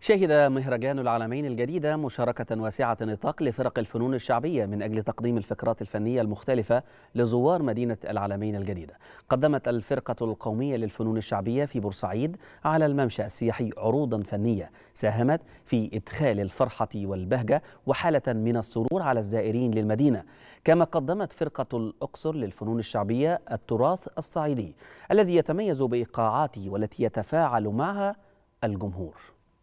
شهد مهرجان العالمين الجديدة مشاركة واسعة نطاق لفرق الفنون الشعبية من أجل تقديم الفقرات الفنية المختلفة لزوار مدينة العالمين الجديدة قدمت الفرقة القومية للفنون الشعبية في بورسعيد على الممشى السياحي عروضا فنية ساهمت في إدخال الفرحة والبهجة وحالة من السرور على الزائرين للمدينة كما قدمت فرقة الأقصر للفنون الشعبية التراث الصعيدي الذي يتميز بإيقاعاته والتي يتفاعل معها الجمهور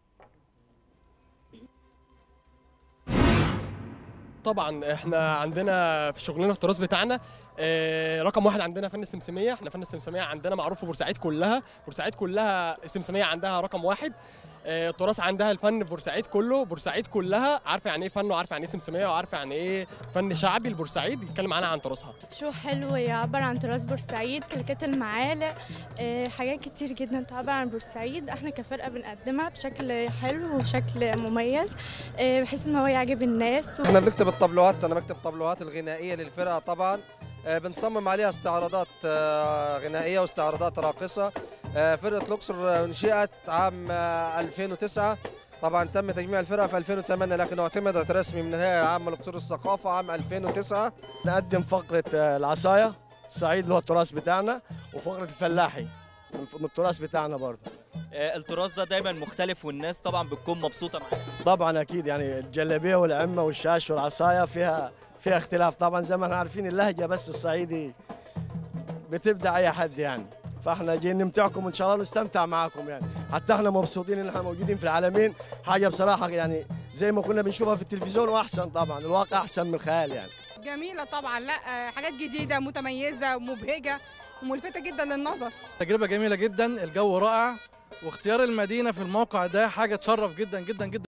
طبعا احنا عندنا في شغلنا في التراث بتاعنا آه، رقم واحد عندنا فن السمسميه احنا فن السمسميه عندنا معروف في بورسعيد كلها بورسعيد كلها السمسميه عندها رقم واحد آه، التراث عندها الفن في بورسعيد كله بورسعيد كلها عارفه يعني ايه فن وعارفه يعني ايه سمسميه وعارفه يعني ايه فن شعبي البورسعيد يتكلم عنها عن تراثها شو حلو يعبر عن تراث بورسعيد كلكات المعالق آه، حاجات كتير جدا تعبر عن بورسعيد احنا كفرقه بنقدمها بشكل حلو وشكل مميز آه، بحيث ان هو يعجب الناس احنا بنكتب الطبلوهات انا بكتب طبلوهات الغنائيه للفرقه طبعا آه، بنصمم عليها استعراضات آه، غنائيه واستعراضات راقصه آه، فرقه الاقصر آه، انشئت عام آه، 2009 طبعا تم تجميع الفرقه في 2008 لكن اعتمدت رسمي من الهيئه العامه لاقصر الثقافه عام 2009 نقدم فقرة آه، العصاية الصعيد اللي هو التراث بتاعنا وفقرة الفلاحي من من التراث بتاعنا برضه آه، التراث ده دايما مختلف والناس طبعا بتكون مبسوطه معاه طبعا أكيد يعني الجلابية والعمة والشاش والعصاية فيها فيها اختلاف طبعا زي ما احنا عارفين اللهجة بس الصعيدي بتبدع أي حد يعني فاحنا جايين نمتعكم وان شاء الله نستمتع معاكم يعني حتى احنا مبسوطين ان احنا موجودين في العالمين حاجه بصراحه يعني زي ما كنا بنشوفها في التلفزيون واحسن طبعا الواقع احسن من الخيال يعني جميلة طبعا لا آه، حاجات جديدة متميزة ومبهجة وملفتة جدا للنظر تجربة جميلة جدا الجو رائع واختيار المدينة في الموقع ده حاجة تشرف جدا جدا جدا